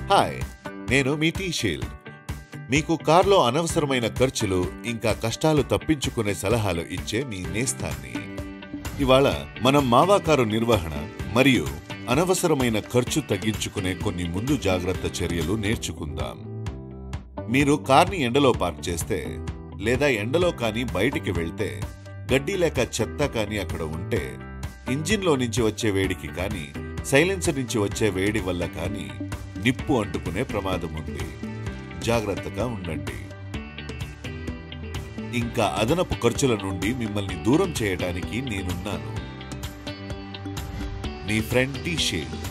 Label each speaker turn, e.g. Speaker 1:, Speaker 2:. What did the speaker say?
Speaker 1: hi నేను మీ tea shield మీకు కార్లో అనవసరమైన ఖర్చులు ఇంకా కష్టాలు తప్పించుకునే సలహాలు ఇచ్చే మీ నేస్తాన్ని ఇవాళ మనం మావా కారు నిర్వహణ మరియు అనవసరమైన ఖర్చు తగ్గించుకునే కొన్ని ముందు జాగ్రత్త చర్యలు నేర్చుకుందాం మీరు కార్ని ఎండలో పార్క్ చేస్తే లేదా ఎండలో కానీ బయటికి వెళ్తే గడ్డి లేక చెత్త కానీ అక్కడ ఉంటే ఇంజిన్లో నుంచి వచ్చే వేడికి కానీ సైలెన్సర్ నుంచి వచ్చే వేడి వల్ల కానీ నిప్పు అంటుకునే ప్రమాదం ఉంది జాగ్రత్తగా ఉండండి ఇంకా అదనపు ఖర్చుల నుండి మిమ్మల్ని దూరం చేయడానికి నేనున్నాను మీ ఫ్రెండ్ టీ షేడ్